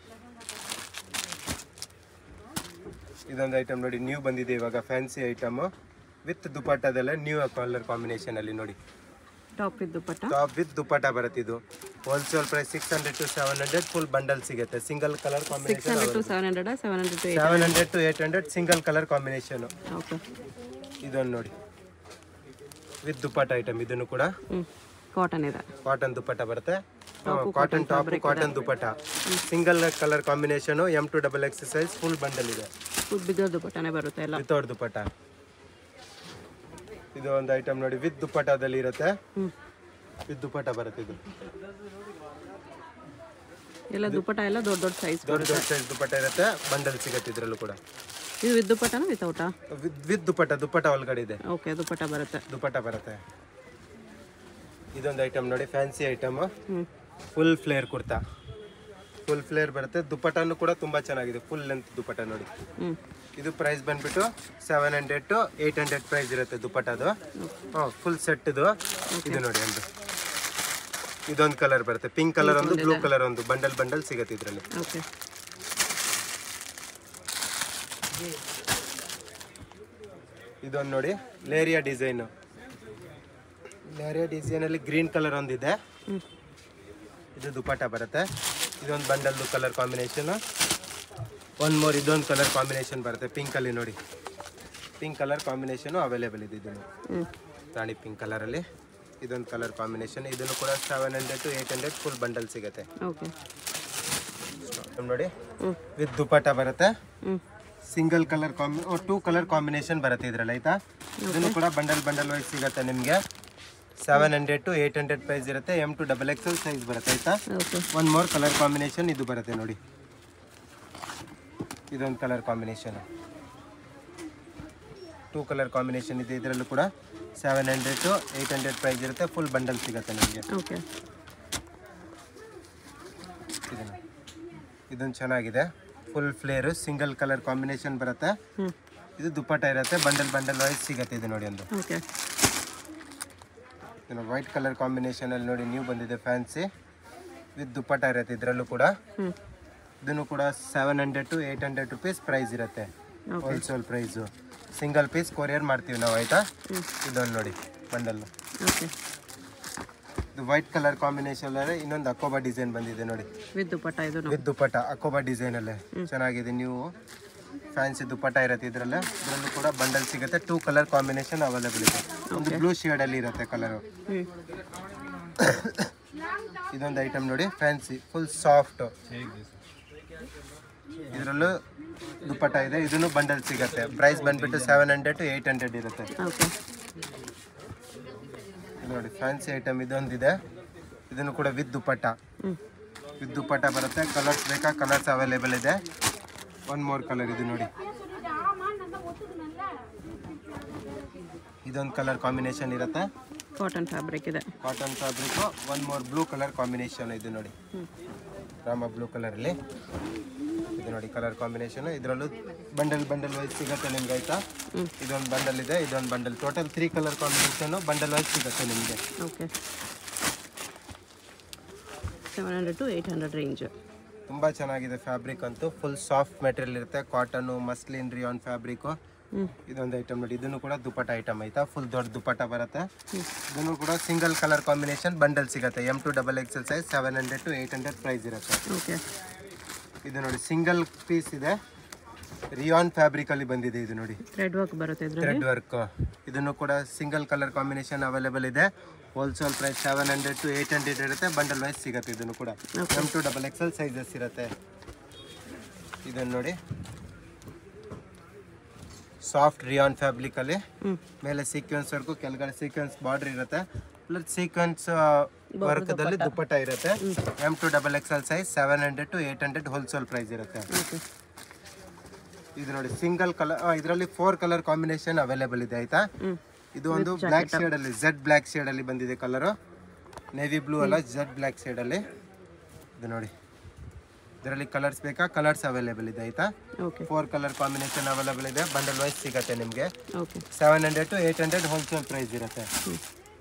ಇದೊಂದು ಐಟಮ್ ನೋಡಿ ನ್ಯೂ ಬಂದಿದೆ ಇವಾಗ ಫ್ಯಾನ್ಸಿ ಐಟಮ್ ವಿತ್ ದುಪ್ಪಟ್ಟದಲ್ಲ ನ್ಯೂ ಕಲರ್ ಕಾಂಬಿನೇಷನ್ ಅಲ್ಲಿ ನೋಡಿ ಟಾಪ್ ಇದು ದುಪ್ಪಟ್ಟ ಟಾಪ್ ವಿತ್ ದುಪ್ಪಟ ಬರುತ್ತೆ ಇದು wholesale price six hundred to seven hundred full bundle ಸಿಗುತ್ತೆ single colour six combination hundred to seven hundred seven hundred to eight seven hundred to eight hundred single colour combination okay ಇದೊಂದು ನೋಡಿ with dupatta item ಇದನ್ನು ಕೂಡ ಹ್ಞೂ cotton ಇದೆ cotton dupatta ಬರುತ್ತೆ cotton top cotton dupatta single colour combination M to double X size full bundle ಇದೆ full ಬಿದ್ದರ್ ದುಪ್ಪಟ್ಟನೇ ಬರುತ್ತೆ ಎಲ್ಲ ವಿತೌಟ್ ದುಪ್ಪಟ ಇದು ಒಂದು ಐಟಮ್ ನೋಡಿ ವಿತ್ ದುಪ್ಪಟದಲ್ಲಿ ಇರುತ್ತೆ ಹ್ಞೂ ವಿತ್ ದುಪ್ಪಟ ಬರುತ್ತೆ ಇದು ಎಲ್ಲ ದುಪ್ಪಟ್ಟ ಎಲ್ಲ ದೊಡ್ಡ ದೊಡ್ಡ ಸೈಜ್ ದೊಡ್ಡ ದೊಡ್ಡ ಸೈಜ್ ದುಪ್ಪಟ ಇರುತ್ತೆ ಬಂಡಲ್ ಸಿಗುತ್ತೆ ಇದರಲ್ಲೂ ಕೂಡ ಇದು ವಿತ್ ದುಪ್ಪಟ್ಟನ ವಿತೌಟಾ ವಿತ್ ವಿತ್ ದುಪ್ಪಟ ದುಪ್ಪಟ ಒಳಗಡೆ ಇದೆ ಓಕೆ ದುಪ್ಪಟ್ಟ ಬರುತ್ತೆ ದುಪ್ಪಟ ಬರುತ್ತೆ ಇದೊಂದು ಐಟಮ್ ನೋಡಿ ಫ್ಯಾನ್ಸಿ ಐಟಮ್ ಹ್ಞೂ full flare kurta full flare ಬರುತ್ತೆ ದುಪ್ಪಟನು ಕೂಡ ತುಂಬಾ ಚೆನ್ನಾಗಿದೆ ಫುಲ್ ಲೆಂತ್ ದುಪ್ಪಟ ನೋಡಿ ಹ್ಞೂ ಇದು ಪ್ರೈಸ್ ಬಂದ್ಬಿಟ್ಟು seven hundred to eight hundred price ಇರುತ್ತೆ ದುಪ್ಪಟದು ಹಾಂ ಫುಲ್ ಸೆಟ್ದು ಇದು ನೋಡಿ ಒಂದು ಇದೊಂದು ಕಲರ್ ಬರುತ್ತೆ ಪಿಂಕ್ ಕಲರ್ ಒಂದು ಬ್ಲೂ ಕಲರ್ ಒಂದು ಬಂಡಲ್ ಬಂಡಲ್ ಸಿಗುತ್ತೆ ಇದರಲ್ಲಿ ಓಕೆ ಇದೊಂದು ನೋಡಿ ಲೇರಿಯಾ ಡಿಸೈನು ಲೇರಿಯಾ ಡಿಸೈನಲ್ಲಿ ಗ್ರೀನ್ ಕಲರ್ ಒಂದಿದೆ ಹ್ಞೂ ಇದು ದುಪ್ಪಟ ಬರುತ್ತೆ ಇದೊಂದು ಬಂಡಲ್ದು ಕಲರ್ ಕಾಂಬಿನೇಷನ್ ಒನ್ ಮೋರ್ ಇದೊಂದು ಕಲರ್ ಕಾಂಬಿನೇಷನ್ ಬರುತ್ತೆ ಪಿಂಕಲ್ಲಿ ನೋಡಿ ಪಿಂಕ್ ಕಲರ್ ಕಾಂಬಿನೇಷನು ಅವೈಲೇಬಲ್ ಇದೆ ಇದನ್ನು ಹ್ಞೂ ರಾಣಿ ಪಿಂಕ್ ಕಲರಲ್ಲಿ ಇದೊಂದು ಕಲರ್ ಕಾಂಬಿನೇಷನ್ ಇದನ್ನು ಕೂಡ seven hundred to eight hundred full bundle ಸಿಗುತ್ತೆ ಓಕೆ ನೋಡಿ ಹ್ಞೂ ವಿತ್ ದುಪ್ಪಟ ಬರುತ್ತೆ ಹ್ಞೂ ಸಿಂಗಲ್ ಕಲರ್ ಕಾಂಬಿ ಟೂ ಕಲರ್ ಕಾಂಬಿನೇಷನ್ ಬರುತ್ತೆ ಇದರಲ್ಲಿ ಆಯ್ತಾ ಇದನ್ನು ಕೂಡ ಬಂಡಲ್ ಬಂಡಲ್ ವೈಸ್ ಸಿಗುತ್ತೆ ನಿಮಗೆ seven hundred to eight hundred price ಇರುತ್ತೆ M to double XL size ಬರುತ್ತೆ ಆಯ್ತಾ okay one more colour combination ಇದು ಬರುತ್ತೆ ನೋಡಿ ಇದೊಂದು colour combination two colour combination ಇದೆ ಇದರಲ್ಲೂ ಕೂಡ seven hundred to eight hundred price ಇರುತ್ತೆ ಫುಲ್ ಬಂಡಲ್ ಸಿಗುತ್ತೆ ನಿಮಗೆ ಓಕೆ ಇದನ್ನು ಇದೊಂದು ಚೆನ್ನಾಗಿದೆ full flare single colour combination ಬರುತ್ತೆ ಹ್ಞೂ ಇದು ದುಪ್ಪಟ ಇರುತ್ತೆ ಬಂಡಲ್ ಬಂಡಲ್ ವೈಸ್ ಸಿಗುತ್ತೆ ಇದು ನೋಡಿ ಒಂದು ಓಕೆ ಇದು ವೈಟ್ ಕಲರ್ ಕಾಂಬಿನೇಷನಲ್ಲಿ ನೋಡಿ ನೀವು ಬಂದಿದೆ ಫ್ಯಾನ್ಸಿ ವಿತ್ ದುಪ್ಪಟ ಇರುತ್ತೆ ಇದರಲ್ಲೂ ಕೂಡ ಹ್ಞೂ ಇದನ್ನು ಕೂಡ seven hundred to eight hundred rupees price ಇರುತ್ತೆ okay wholesale price single piece courier ಮಾಡ್ತೀವಿ ನಾವು ಆಯ್ತಾ ಇದೊಂದು ನೋಡಿ ಬಂಡಲ್ ಓಕೆ ಇದು ವೈಟ್ ಕಲರ್ ಕಾಂಬಿನೇಷನ್ ಅಲ್ಲೇ ಇನ್ನೊಂದು ಅಕೋಬಾ ಡಿಸೈನ್ ಬಂದಿದೆ ನೋಡಿ ವಿತ್ ದುಪ್ಪಟ್ಟ ಇದು ವಿತ್ ದುಪ್ಪಟ ಅಕೋಬಾ ಡಿಸೈನ್ ಅಲ್ಲೇ ಚೆನ್ನಾಗಿದೆ ನೀವು ಫ್ಯಾನ್ಸಿ ದುಪ್ಪಟ ಇರುತ್ತೆ ಇದ್ರಲ್ಲೇ ಇದರಲ್ಲೂ ಕೂಡ ಬಂಡಲ್ ಸಿಗುತ್ತೆ ಟೂ ಕಲರ್ ಕಾಂಬಿನೇಷನ್ ಅವೈಲೇಬಲ್ ಇದೆ ಒಂದು ಬ್ಲೂ ಅಲ್ಲಿ ಇರುತ್ತೆ ಕಲರು ಹ್ಞೂ ಇದೊಂದು ಐಟಮ್ ನೋಡಿ ಫ್ಯಾನ್ಸಿ ಫುಲ್ ಸಾಫ್ಟ್ ಇದರಲ್ಲೂ ದುಪ್ಪಟ ಇದೆ ಇದನ್ನು ಬಂಡಲ್ ಸಿಗುತ್ತೆ ಪ್ರೈಸ್ ಬಂದ್ಬಿಟ್ಟು seven hundred to eight hundred ಇರುತ್ತೆ ಓಕೆ ಇದು ನೋಡಿ ಫ್ಯಾನ್ಸಿ ಐಟಮ್ ಇದೊಂದಿದೆ ಇದನ್ನು ಕೂಡ ವಿತ್ ದುಪ್ಪಟ್ಟ ಹ್ಞೂ ವಿತ್ ದುಪ್ಪಟ್ಟ ಬರುತ್ತೆ ಕಲರ್ಸ್ ಬೇಕಾ ಕಲರ್ಸ್ ಅವೈಲೇಬಲ್ ಇದೆ ಒನ್ ಮೋರ್ ಕಲರ್ ಇದು ನೋಡಿ ಇದೊಂದು ಕಲರ್ ಕಾಂಬಿನೇಷನ್ ಇರುತ್ತೆ ಕಾಟನ್ ಫ್ಯಾಬ್ರಿಕ್ ಇದೆ cotton fabric one more blue colour combination ಇದು ನೋಡಿ ಹ್ಞೂ ರಾಮ ಬ್ಲೂ ಕಲರಲ್ಲಿ ಇದು ನೋಡಿ ಕಲರ್ ಕಾಂಬಿನೇಷನ್ ಇದರಲ್ಲೂ ಬಂಡಲ್ ಬಂಡಲ್ ವೈಸ್ ಸಿಗುತ್ತೆ ನಿಮ್ಗೆ ಆಯ್ತಾ ಹ್ಮ್. ಇದೊಂದು ಬಂಡಲ್ ಇದೆ ಇದೊಂದು bundle total three colour combination bundle wise ಸಿಗುತ್ತೆ ನಿಮಗೆ okay seven hundred to eight hundred range ತುಂಬ ಚೆನ್ನಾಗಿದೆ ಫ್ಯಾಬ್ರಿಕ್ ಅಂತೂ ಫುಲ್ ಸಾಫ್ಟ್ ಮೆಟೀರಿಯಲ್ ಇರುತ್ತೆ ಕಾಟನ್ನು ಮಸ್ಲಿನ್ ರಿಯಾನ್ ಫ್ಯಾಬ್ರಿಕ್ ಹ್ಞೂ ಇದೊಂದು ಐಟಮ್ ನೋಡಿ ಇದನ್ನು ಕೂಡ ದುಪ್ಪಟ ಐಟಮ್ ಆಯ್ತಾ ಫುಲ್ ದೊಡ್ಡ ದುಪ್ಪಟ ಬರುತ್ತೆ ಇದನ್ನು ಕೂಡ ಸಿಂಗಲ್ ಕಲರ್ ಕಾಂಬಿನೇಷನ್ ಬಂಡಲ್ ಸಿಗುತ್ತೆ M to double XL size seven hundred to eight hundred price ಇರುತ್ತೆ ಓಕೆ ಇದು ನೋಡಿ ಸಿಂಗಲ್ ಪೀಸ್ ಇದೆ ರಿಯಾನ್ ಫ್ಯಾಬ್ರಿಕ್ ಅಲ್ಲಿ ಬಂದಿದೆ ಇದು ನೋಡಿ ಥ್ರೆಡ್ ವರ್ಕ್ ಬರುತ್ತೆ ಇದರಲ್ಲಿ ಥ್ರೆಡ್ ವರ್ಕ್ ಇದನ್ನು ಕೂಡ ಸಿಂಗಲ್ ಕಲರ್ ಕಾಂಬಿನೇಷನ್ ಅವೈಲೇಬಲ್ ಇದೆ wholesale price seven hundred to eight hundred ಇರುತ್ತೆ ಬಂಡಲ್ ವೈಸ್ ಸಿಗುತ್ತೆ ಇದನ್ನು ಕೂಡ M to double XL sizes ಇರುತ್ತೆ ಇದನ್ನು ನೋಡಿ ಸಾಫ್ಟ್ ರಿಯಾನ್ ಫ್ಯಾಬ್ರಿಕ್ ಅಲ್ಲಿ ಹ್ಞೂ ಮೇಲೆ ಸೀಕ್ವೆನ್ಸ್ ವರ್ಕು ಕೆಳಗಡೆ ಸೀಕ್ವೆನ್ಸ್ ಬಾರ್ಡರ್ ಇರುತ್ತೆ ಪ್ಲಸ್ ಸೀಕ್ವೆನ್ಸ್ ವರ್ಕ್ದಲ್ಲಿ ದುಪ್ಪಟ್ಟ ಇರುತ್ತೆ M to double XL size seven hundred to eight hundred wholesale price ಇರುತ್ತೆ ಓಕೆ ಇದು ನೋಡಿ ಸಿಂಗಲ್ ಕಲರ್ ಇದರಲ್ಲಿ ಫೋರ್ ಕಲರ್ ಕಾಂಬಿನೇಷನ್ ಅವೈಲೇಬಲ್ ಇದೆ ಆಯ್ತಾ ಹ್ಞೂ ಇದು ಒಂದು ಬ್ಲ್ಯಾಕ್ ಶೇಡ್ ಅಲ್ಲಿ ಝೆಡ್ ಬ್ಲ್ಯಾಕ್ ಶೇಡ್ ಅಲ್ಲಿ ಬಂದಿದೆ ಕಲರ್ ನೇವಿ ಬ್ಲೂ ಅಲ್ಲ ಝೆಡ್ ಬ್ಲ್ಯಾಕ್ ಶೇಡ್ ಅಲ್ಲಿ ಇದು ನೋಡಿ ಇದರಲ್ಲಿ ಕಲರ್ಸ್ ಬೇಕಾ ಕಲರ್ಸ್ ಅವೈಲೇಬಲ್ ಇದೆ ಆಯ್ತಾ okay four colour combination available ಇದೆ ಬಂಡಲ್ ವೈಸ್ ಸಿಗುತ್ತೆ ನಿಮಗೆ okay seven hundred to eight hundred wholesale price ಇರುತ್ತೆ ಹ್ಞೂ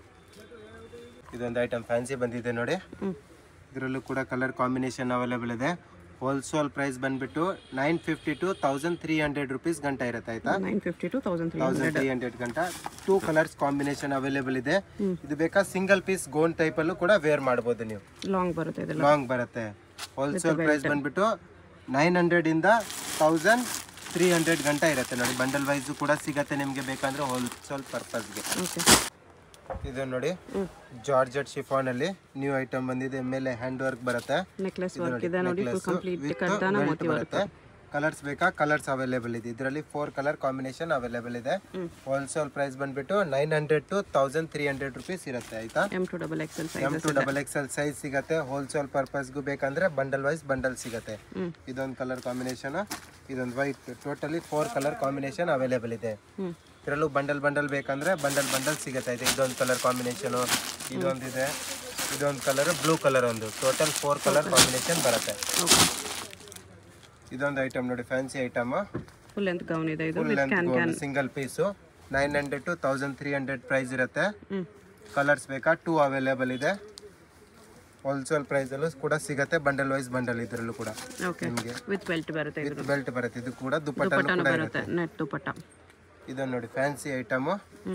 ಇದೊಂದು ಐಟಮ್ ಫ್ಯಾನ್ಸಿ ಬಂದಿದೆ ನೋಡಿ ಹ್ಞೂ ಇದರಲ್ಲೂ ಕೂಡ ಕಲರ್ ಕಾಂಬಿನೇಷನ್ ಅವೈಲೇಬಲ್ ಇದೆ ಹೋಲ್ಸೇಲ್ ಪ್ರೈಸ್ ಬಂದ್ಬಿಟ್ಟು nine fifty to thousand three hundred rupees ಗಂಟ ಇರುತ್ತೆ ಆಯ್ತಾ nine fifty to thousand three thousand three hundred ಗಂಟ ಟೂ ಕಲರ್ಸ್ ಕಾಂಬಿನೇಷನ್ ಅವೈಲೇಬಲ್ ಇದೆ ಇದು ಬೇಕಾ ಸಿಂಗಲ್ ಪೀಸ್ ಗೋನ್ ಟೈಪ್ ಅಲ್ಲೂ ಕೂಡ ವೇರ್ ಮಾಡ್ಬೋದು ನೀವು ಲಾಂಗ್ ಬರುತ್ತೆ ಇದೆಲ್ಲ ಲಾಂಗ್ ಬರುತ್ತೆ ಹೋಲ್ಸೇಲ್ ಪ್ರೈಸ್ ಬಂದ್ಬಿಟ್ಟು ನೈನ್ ಹಂಡ್ರೆಡ್ ಇಂದ ತೌಸಂಡ್ ತ್ರೀ ಹಂಡ್ರೆಡ್ ಗಂಟ ಇರುತ್ತೆ ನೋಡಿ ಬಂಡಲ್ ವೈಸ್ ಕೂಡ ಸಿಗತ್ತೆ ನಿಮಗೆ ಬೇಕಂದ್ರೆ ಹೋಲ್ಸೇಲ್ ಪರ್ಪಸ್ಗೆ ಓಕೆ ಇದು ನೋಡಿ ಹ್ಞೂ ಜಾರ್ಜೆಟ್ ಶಿಫಾನ್ ಅಲ್ಲಿ ನ್ಯೂ ಐಟಮ್ ಬಂದಿದೆ ಮೇಲೆ ಹ್ಯಾಂಡ್ ವರ್ಕ್ ಬರುತ್ತೆ ನೆಕ್ಲೆಸ್ ವರ್ಕ್ ಇದೆ ನೋಡಿ ಫುಲ್ ಕಂಪ್ಲೀಟ್ ಕಡ್ದಾನ ಮೋತಿ ವರ್ಕ್ ಬರುತ್ತೆ ಕಲರ್ಸ್ ಬೇಕಾ ಕಲರ್ಸ್ ಅವೈಲೇಬಲ್ ಇದೆ ಇದರಲ್ಲಿ ಫೋರ್ ಕಲರ್ ಕಾಂಬಿನೇಷನ್ ಅವೈಲೇಬಲ್ ಇದೆ ಹ್ಮ್. ಹೋಲ್ಸೇಲ್ ಪ್ರೈಸ್ ಬಂದ್ಬಿಟ್ಟು nine hundred to thousand three hundred rupees ಇರುತ್ತೆ ಆಯ್ತಾ M to double XL M sizes to double XL size ಸಿಗತ್ತೆ ಹೋಲ್ಸೇಲ್ ಪರ್ಪಸ್ಗೂ ಬೇಕಂದ್ರೆ ಬಂಡಲ್ ವೈಸ್ ಬಂಡಲ್ ಸಿಗತ್ತೆ ಹ್ಞೂ ಇದೊಂದು ಕಲರ್ ಕಾಂಬಿನೇಷನ್ ಇದೊಂದು white totally four colour combination available ಇದೆ ಹ್ಞೂ ಇದರಲ್ಲೂ ಬಂಡಲ್ ಬಂಡಲ್ ಬೇಕಂದ್ರೆ ಬಂಡಲ್ ಬಂಡಲ್ ಸಿಗುತ್ತೆ ಇದೆ ಇದೊಂದು ಕಲರ್ ಕಾಂಬಿನೇಷನು ಇದೊಂದಿದೆ ಇದೊಂದು ಕಲರ್ ಬ್ಲೂ ಕಲರ್ ಒಂದು ಟೋಟಲ್ ಫೋರ್ ಕಲರ್ ಕಾಂಬಿನೇಷನ್ ಬರುತ್ತೆ ಓಕೆ ಇದೊಂದು ಐಟಮ್ ನೋಡಿ fancy item full length gown ಇದೆ ಇದು full with can can length single piece nine hundred to thousand three hundred price ಇರುತ್ತೆ ಹ್ಞೂ ಕಲರ್ಸ್ ಬೇಕಾ ಟೂ ಅವೈಲೇಬಲ್ ಇದೆ ಹೋಲ್ಸೇಲ್ ಪ್ರೈಸಲ್ಲೂ ಕೂಡ ಸಿಗತ್ತೆ ಬಂಡಲ್ ವೈಸ್ ಬಂಡಲ್ ಇದರಲ್ಲೂ ಕೂಡ ಓಕೆ ನಿಮಗೆ ವಿತ್ ಬೆಲ್ಟ್ ಬರುತ್ತೆ ಇದು ವಿತ್ ಬೆಲ್ಟ್ ಬರುತ್ತೆ ಇದು ಕೂಡ ದುಪ್ಪಟ್ಟ ದುಪಟ್ಟನು ಬರುತ್ತೆ ನೆಟ್ ದುಪಟ್ಟ ಇದನ್ನು ನೋಡಿ ಫ್ಯಾನ್ಸಿ ಐಟಮು ಹ್ಞೂ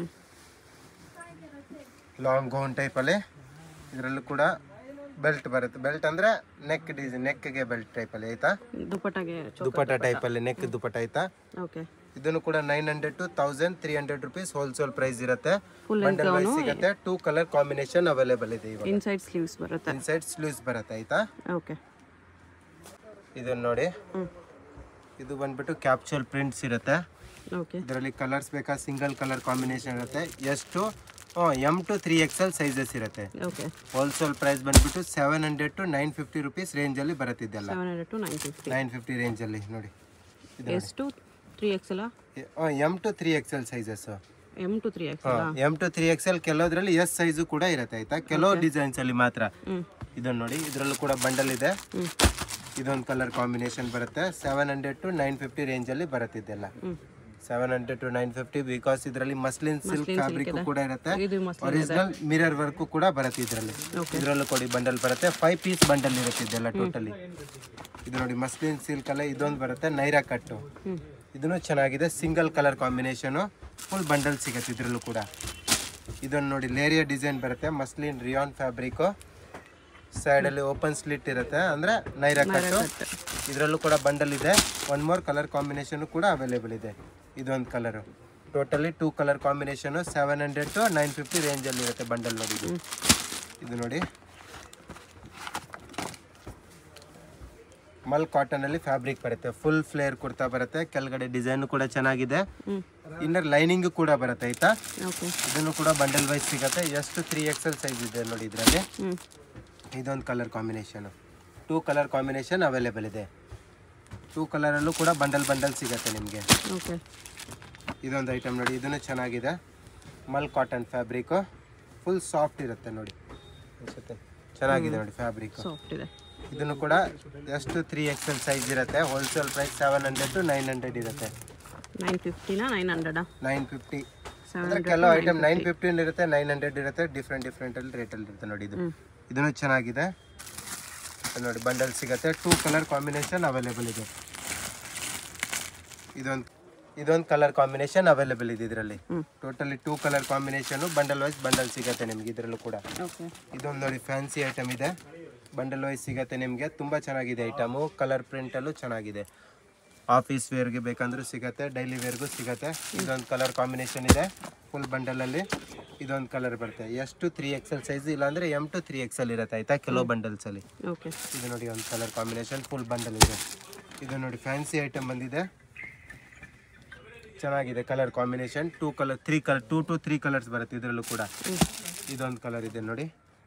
ಲಾಂಗ್ ಗೌನ್ ಟೈಪಲ್ಲಿ ಇದರಲ್ಲೂ ಕೂಡ ಬೆಲ್ಟ್ ಬರುತ್ತೆ ಬೆಲ್ಟ್ ಅಂದರೆ ನೆಕ್ ಡಿಸೈನ್ ನೆಕ್ಗೆ ಬೆಲ್ಟ್ ಟೈಪಲ್ಲಿ ಆಯ್ತಾ ದುಪಟ್ಟಾಗೆ ದುಪಟ್ಟ ಟೈಪಲ್ಲಿ ನೆಕ್ ದುಪಟ್ಟ ಆಯ್ತಾ ಓಕೆ ಇದನ್ನು ಕೂಡ nine hundred to thousand three hundred rupees wholesale price ಇರುತ್ತೆ Full ಬಂಡಲ್ ವೈಸ್ ಸಿಗುತ್ತೆ ಟೂ ಕಲರ್ ಕಾಂಬಿನೇಷನ್ ಅವೈಲೇಬಲ್ ಇದೆ ಇವಾಗ ಇನ್ಸೈಡ್ ಸ್ಲೀವ್ಸ್ ಬರುತ್ತೆ ಇನ್ಸೈಡ್ ಸ್ಲೀವ್ಸ್ ಬರುತ್ತೆ ಆಯ್ತಾ ಓಕೆ ಇದನ್ನು ನೋಡಿ ಹ್ಞೂ ಇದು ಬಂದ್ಬಿಟ್ಟು ಕ್ಯಾಪ್ಚರ್ ಪ್ರಿಂಟ್ಸ್ ಇರುತ್ತೆ ಓಕೆ ಇದರಲ್ಲಿ ಕಲರ್ಸ್ ಬೇಕಾ ಸಿಂಗಲ್ ಕಲರ್ ಕಾಂಬಿನೇಷನ್ ಇರುತ್ತೆ ಎಷ್ಟು M to three XL sizes ಇರುತ್ತೆ ಓಕೆ ಹೋಲ್ಸೇಲ್ ಪ್ರೈಸ್ ಬಂದ್ಬಿಟ್ಟು seven hundred to nine fifty rupees ರೇಂಜಲ್ಲಿ ಬರುತ್ತಿದ್ದೆಲ್ಲ seven hundred to nine fifty nine fifty ರೇಂಜಲ್ಲಿ ನೋಡಿ ಎಷ್ಟು ತ್ರೀ ಎಕ್ಸೆಲ್ಲ M to three XL sizes M to three ಎಕ್ಸೆಲ್ಲ ಎಮ್ ಟು ತ್ರೀ ಎಕ್ಸೆಲ್ ಕೆಲವುದ್ರಲ್ಲಿ ಎಸ್ ಸೈಜು ಕೂಡ ಇರುತ್ತೆ ಆಯ್ತಾ ಕೆಲವು ಡಿಸೈನ್ಸ್ ಅಲ್ಲಿ ಮಾತ್ರ ಹ್ಞೂ ಇದನ್ನು ನೋಡಿ ಇದರಲ್ಲೂ ಕೂಡ ಬಂಡಲ್ ಇದೆ ಹ್ಞೂ ಇದೊಂದು ಕಲರ್ ಕಾಂಬಿನೇಷನ್ ಬರುತ್ತೆ seven hundred to nine fifty ರೇಂಜಲ್ಲಿ ಬರುತ್ತಿದ್ದೆಲ್ಲ ಹ್ಞೂ seven hundred to nine fifty because ಇದರಲ್ಲಿ ಮಸ್ಲಿನ್ ಸಿಲ್ಕ್ ಫ್ಯಾಬ್ರಿಕ್ ಕೂಡ ಇರುತ್ತೆ ಇದು ಮಸ್ತ್ ಒರಿಜಿನಲ್ ಮಿರರ್ ವರ್ಕ್ ಕೂಡ ಬರುತ್ತೆ ಇದರಲ್ಲಿ ಇದರಲ್ಲೂ ಕೊಡಿ ಬಂಡಲ್ ಬರುತ್ತೆ ಫೈವ್ ಪೀಸ್ ಬಂಡಲ್ ಇರುತ್ತೆ ಇದೆಲ್ಲ ಟೋಟಲಿ ಇದು ನೋಡಿ ಮಸ್ಲಿನ್ ಸಿಲ್ಕ್ ಅಲ್ಲ ಇದೊಂದು ಬರುತ್ತೆ ನೈರಾ ಕಟ್ಟು ಹ್ಞೂ ಇದನ್ನು ಚೆನ್ನಾಗಿದೆ single colour combination full bundle ಸಿಗುತ್ತೆ ಇದರಲ್ಲೂ ಕೂಡ ಇದನ್ನು ನೋಡಿ ಲೇರಿಯ ಡಿಸೈನ್ ಬರುತ್ತೆ ಮಸ್ಲಿನ್ ರಿಯಾನ್ ಫ್ಯಾಬ್ರಿಕ್ಕು ಸೈಡಲ್ಲಿ ಓಪನ್ ಸ್ಲಿಟ್ ಇರುತ್ತೆ ಅಂದರೆ ನೈರಾ ಕಟ್ಟು ಇದರಲ್ಲೂ ಕೂಡ ಬಂಡಲ್ ಇದೆ ಒನ್ ಮೋರ್ ಕಲರ್ ಕಾಂಬಿನೇಷನ್ ಕೂಡ ಅವೈಲೇಬಲ್ ಇದೆ ಇದೊಂದು colour totally two colour combination seven hundred to nine fifty ರೇಂಜಲ್ಲಿ ಇರುತ್ತೆ ಬಂಡಲ್ ನೋಡಿ ಇದು ಇದು ನೋಡಿ ಮಲ್ ಕಾಟನ್ ಅಲ್ಲಿ ಫ್ಯಾಬ್ರಿಕ್ ಬರುತ್ತೆ ಫುಲ್ ಫ್ಲೇರ್ ಕುರ್ತಾ ಬರುತ್ತೆ ಕೆಳಗಡೆ ಡಿಸೈನ್ ಕೂಡ ಚೆನ್ನಾಗಿದೆ ಹ್ಞೂ ಇನ್ನರ್ ಲೈನಿಂಗ್ ಕೂಡ ಬರುತ್ತೆ ಆಯ್ತಾ ಓಕೆ ಇದನ್ನು ಕೂಡ ಬಂಡಲ್ ವೈಸ್ ಸಿಗುತ್ತೆ ಎಷ್ಟು ತ್ರೀ ಎಕ್ಸೆಲ್ ಸೈಜ್ ಇದೆ ನೋಡಿ ಇದರಲ್ಲಿ ಹ್ಞೂ ಇದೊಂದು colour combination two colour combination available ಇದೆ ಟೂ ಕಲರಲ್ಲೂ ಕೂಡ ಬಂಡಲ್ ಬಂಡಲ್ ಸಿಗುತ್ತೆ ನಿಮಗೆ ಓಕೆ ಇದೊಂದು ಐಟಮ್ ನೋಡಿ ಇದನ್ನು ಚೆನ್ನಾಗಿದೆ ಮಲ್ ಕಾಟನ್ ಫ್ಯಾಬ್ರಿಕ್ಕು ಫುಲ್ ಸಾಫ್ಟ್ ಇರುತ್ತೆ ನೋಡಿ ಅನ್ಸುತ್ತೆ ಚೆನ್ನಾಗಿದೆ ನೋಡಿ ಫ್ಯಾಬ್ರಿಕ್ ಸಾಫ್ಟ್ ಇದೆ ಇದನ್ನು ಕೂಡ ಎಷ್ಟು ತ್ರೀ ಎಕ್ಸೆಲ್ ಸೈಜ್ ಇರುತ್ತೆ wholesale price seven hundred to nine hundred ಇರುತ್ತೆ ನೈನ್ ಫಿಫ್ಟಿನಾ ನೈನ್ ಹಂಡ್ರೆಡಾ ನೈನ್ ಫಿಫ್ಟಿ ಸೆವೆನ್ ಅಂದ್ರೆ ಕೆಲವು ಐಟಮ್ ನೈನ್ ಫಿಫ್ಟೀನ್ ಇರುತ್ತೆ ನೈನ್ ಹಂಡ್ರೆಡ್ ಇರುತ್ತೆ ಡಿಫ್ರೆಂಟ್ ಡಿಫ್ರೆಂಟ್ ಅಲ್ಲಿ ರೇಟಲ್ಲಿ ಇರುತ್ತೆ ನೋಡಿ ಇದು ಇದನ್ನು ಚೆನ್ನಾಗಿದೆ ಇದು ನೋಡಿ ಬಂಡಲ್ ಸಿಗುತ್ತೆ ಟೂ ಕಲರ್ ಕಾಂಬಿನೇಷನ್ ಅವೈಲೇಬಲ್ ಇದೆ ಇದೊಂದು ಇದೊಂದು ಕಲರ್ ಕಾಂಬಿನೇಷನ್ ಅವೈಲೇಬಲ್ ಇದೆ ಇದರಲ್ಲಿ ಹ್ಮ್. Totally two colour combination bundle wise bundle ಸಿಗುತ್ತೆ ನಿಮ್ಗೆ ಇದರಲ್ಲೂ ಕೂಡ ಓಕೆ ಇದೊಂದು ನೋಡಿ ಫ್ಯಾನ್ಸಿ ಐಟಮ್ ಇದೆ ಬಂಡಲ್ ವೈಸ್ ಸಿಗುತ್ತೆ ನಿಮಗೆ ತುಂಬ ಚೆನ್ನಾಗಿದೆ ಐಟಮು ಕಲರ್ ಪ್ರಿಂಟಲ್ಲೂ ಚೆನ್ನಾಗಿದೆ ಆಫೀಸ್ ವೇರ್ಗೆ ಬೇಕಂದ್ರೂ ಸಿಗುತ್ತೆ ಡೈಲಿ ವೇರ್ಗೂ ಸಿಗುತ್ತೆ ಇದೊಂದು ಕಲರ್ ಕಾಂಬಿನೇಷನ್ ಇದೆ ಫುಲ್ ಬಂಡಲಲ್ಲಿ ಇದೊಂದು ಕಲರ್ ಬರುತ್ತೆ ಎಷ್ಟು ತ್ರೀ ಎಕ್ಸೆಲ್ ಸೈಜ್ ಇಲ್ಲಾಂದರೆ ಎಮ್ ಟು ತ್ರೀ ಎಕ್ಸೆಲ್ ಇರುತ್ತೆ ಆಯ್ತಾ ಕೆಲವು ಬಂಡಲ್ಸಲ್ಲಿ ಓಕೆ ಇದು ನೋಡಿ ಒಂದು ಕಲರ್ ಕಾಂಬಿನೇಷನ್ ಫುಲ್ ಬಂಡಲ್ ಇದೆ ಇದು ನೋಡಿ ಫ್ಯಾನ್ಸಿ ಐಟಮ್ ಬಂದಿದೆ ಚೆನ್ನಾಗಿದೆ colour combination two colour three colour two to three colours ಬರುತ್ತೆ ಇದರಲ್ಲೂ ಕೂಡ ಇದೊಂದು ಕಲರ್ ಇದೆ ನೋಡಿ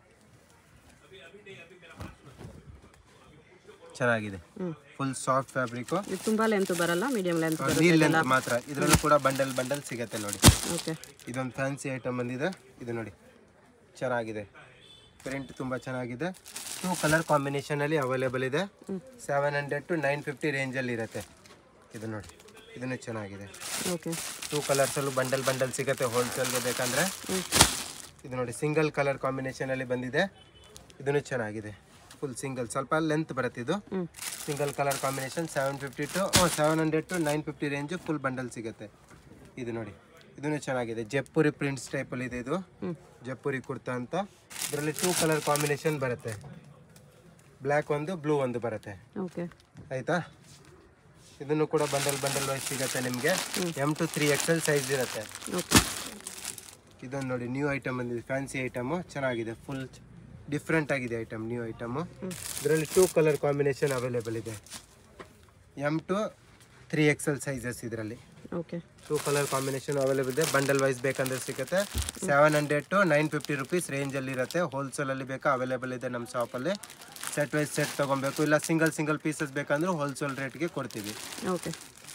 ಚೆನ್ನಾಗಿದೆ ಹ್ಞೂ ಫುಲ್ ಸಾಫ್ಟ್ ಫ್ಯಾಬ್ರಿಕ್ ಇದು ತುಂಬ ಲೆಂತ್ ಬರಲ್ಲ ಮೀಡಿಯಂ ಲೆಂತ್ ನೀಲ್ ಲೆಂತ್ ಮಾತ್ರ ಇದರಲ್ಲೂ ಕೂಡ ಬಂಡಲ್ ಬಂಡಲ್ ಸಿಗತ್ತೆ ನೋಡಿ ಓಕೆ ಇದೊಂದು ಫ್ಯಾನ್ಸಿ ಐಟಮ್ ಬಂದಿದೆ ಇದು ನೋಡಿ ಚೆನ್ನಾಗಿದೆ ಪ್ರಿಂಟ್ ತುಂಬ ಚೆನ್ನಾಗಿದೆ ಟೂ ಕಲರ್ ಕಾಂಬಿನೇಷನಲ್ಲಿ ಅವೈಲೇಬಲ್ ಇದೆ seven hundred to nine fifty ರೇಂಜಲ್ಲಿ ಇರುತ್ತೆ ಇದು ನೋಡಿ ಇದನ್ನು ಚೆನ್ನಾಗಿದೆ ಓಕೆ ಟೂ ಕಲರ್ಸಲ್ಲೂ ಬಂಡಲ್ ಬಂಡಲ್ ಸಿಗುತ್ತೆ ಹೋಲ್ಸೇಲ್ಗೆ ಬೇಕಂದರೆ ಹ್ಞೂ ಇದು ನೋಡಿ ಸಿಂಗಲ್ ಕಲರ್ ಕಾಂಬಿನೇಷನಲ್ಲಿ ಬಂದಿದೆ ಇದನ್ನು ಚೆನ್ನಾಗಿದೆ ಫುಲ್ ಸಿಂಗಲ್ ಸ್ವಲ್ಪ ಲೆಂತ್ ಬರುತ್ತೆ ಇದು ಹ್ಞೂ single colour combination seven fifty to seven hundred to nine fifty range full bundle ಸಿಗುತ್ತೆ ಇದು ನೋಡಿ ಇದನ್ನು ಚೆನ್ನಾಗಿದೆ ಜಪ್ಪುರಿ ಪ್ರಿಂಟ್ಸ್ ಟೈಪಲ್ಲಿ ಇದೆ ಇದು ಹ್ಞೂ ಜಪ್ಪುರಿ ಕುರ್ತಾ ಅಂತ ಇದರಲ್ಲಿ ಟೂ ಕಲರ್ ಕಾಂಬಿನೇಷನ್ ಬರುತ್ತೆ ಬ್ಲ್ಯಾಕ್ ಒಂದು ಬ್ಲೂ ಒಂದು ಬರುತ್ತೆ ಓಕೆ ಆಯಿತಾ ಇದನ್ನು ಕೂಡ ಬಂಡಲ್ ಬಂಡಲ್ ವೈಸ್ ಸಿಗುತ್ತೆ ನಿಮಗೆ M to three XL size ಇರುತ್ತೆ ಓಕೆ ಇದೊಂದು ನೋಡಿ ನ್ಯೂ ಐಟಮ್ ಬಂದಿದೆ ಫ್ಯಾನ್ಸಿ ಐಟಮು ಚೆನ್ನಾಗಿದೆ ಫುಲ್ ಡಿಫ್ರೆಂಟ್ ಆಗಿದೆ ಐಟಮ್ ನ್ಯೂ ಐಟಮು ಇದರಲ್ಲಿ ಟೂ ಕಲರ್ ಕಾಂಬಿನೇಷನ್ ಅವೈಲೇಬಲ್ ಇದೆ M to three XL sizes ಇದರಲ್ಲಿ okay two colour combination available ಇದೆ ಬಂಡಲ್ ವೈಸ್ ಬೇಕಂದ್ರೆ ಸಿಗುತ್ತೆ seven hundred to nine fifty rupees ರೇಂಜಲ್ಲಿ ಇರುತ್ತೆ ಹೋಲ್ಸೇಲಲ್ಲಿ ಬೇಕಾ ಅವೈಲೇಬಲ್ ಇದೆ ನಮ್ಮ ಶಾಪಲ್ಲಿ ಸೆಟ್ ವೈಸ್ ಸೆಟ್ ತೊಗೊಬೇಕು ಇಲ್ಲ ಸಿಂಗಲ್ ಸಿಂಗಲ್ ಪೀಸಸ್ ಬೇಕಂದ್ರೆ ಹೋಲ್ಸೇಲ್ ರೇಟ್ಗೆ ಕೊಡ್ತೀವಿ ಓಕೆ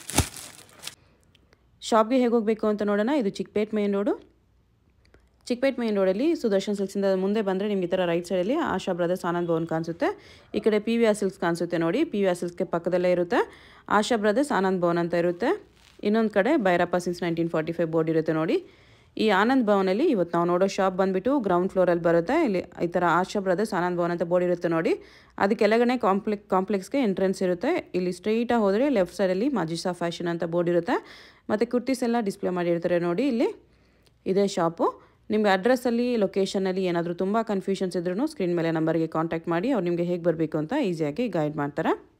ಶಾಪ್ಗೆ ಹೇಗೆ ಹೋಗಬೇಕು ಅಂತ ನೋಡೋಣ ಇದು Chickpet main road Chickpet main ರೋಡಲ್ಲಿ ಸುದರ್ಶನ್ ಸಿಲ್ಕ್ಸಿಂದ ಮುಂದೆ ಬಂದರೆ ನಿಮ್ಗೆ ಈ ಥರ ರೈಟ್ ಸೈಡಲ್ಲಿ ಆಶಾ ಬ್ರದರ್ಸ್ ಆನಂದ್ ಭವನ್ ಕಾಣಿಸುತ್ತೆ ಈ ಕಡೆ ಪಿ ವಿ ಆರ್ ಸಿಲ್ಕ್ಸ್ ಕಾಣಿಸುತ್ತೆ ನೋಡಿ ಪಿ ವಿ ಆರ್ ಸಿಲ್ಕ್ಸ್ಗೆ ಪಕ್ಕದಲ್ಲೇ ಇರುತ್ತೆ ಆಶಾ ಬ್ರದರ್ಸ್ ಆನಂದ್ ಭವನ್ ಅಂತ ಇರುತ್ತೆ ಇನ್ನೊಂದು ಕಡೆ Bhairappa since nineteen forty five board ಇರುತ್ತೆ ನೋಡಿ ಈ ಆನಂದ್ ಭವನಲ್ಲಿ ಇವತ್ತು ನಾವು ನೋಡೋ ಶಾಪ್ ಬಂದುಬಿಟ್ಟು ಗ್ರೌಂಡ್ ಫ್ಲೋರಲ್ಲಿ ಬರುತ್ತೆ ಇಲ್ಲಿ ಈ ಥರ ಆಶಾ ಬ್ರದರ್ಸ್ ಆನಂದ್ ಭವನ್ ಅಂತ ಬೋರ್ಡ್ ಇರುತ್ತೆ ನೋಡಿ ಅದು ಕೆಳಗಡೆ ಕಾಂಪ್ಲೆಕ್ ಕಾಂಪ್ಲೆಕ್ಸ್ಗೆ ಎಂಟ್ರೆನ್ಸ್ ಇರುತ್ತೆ ಇಲ್ಲಿ ಸ್ಟ್ರೈಟಾಗಿ ಹೋದರೆ ಲೆಫ್ಟ್ ಸೈಡಲ್ಲಿ ಮಾಜಿಸಾ ಫ್ಯಾಷನ್ ಅಂತ ಬೋರ್ಡ್ ಇರುತ್ತೆ ಮತ್ತು ಕುರ್ತೀಸ್ ಎಲ್ಲ ಡಿಸ್ಪ್ಲೇ ಮಾಡಿರ್ತಾರೆ ನೋಡಿ ಇಲ್ಲಿ ಇದೇ ಶಾಪು ನಿಮಗೆ ಅಡ್ರೆಸ್ಸಲ್ಲಿ ಲೊಕೇಶನಲ್ಲಿ ಏನಾದರೂ ತುಂಬ ಕನ್ಫ್ಯೂಷನ್ಸ್ ಇದ್ರೂ ಸ್ಕ್ರೀನ್ ಮೇಲೆ ನಂಬರ್ಗೆ ಕಾಂಟ್ಯಾಕ್ಟ್ ಮಾಡಿ ಅವ್ರು ನಿಮಗೆ ಹೇಗೆ ಬರಬೇಕು ಅಂತ ಈಸಿಯಾಗಿ ಗೈಡ್ ಮಾಡ್ತಾರೆ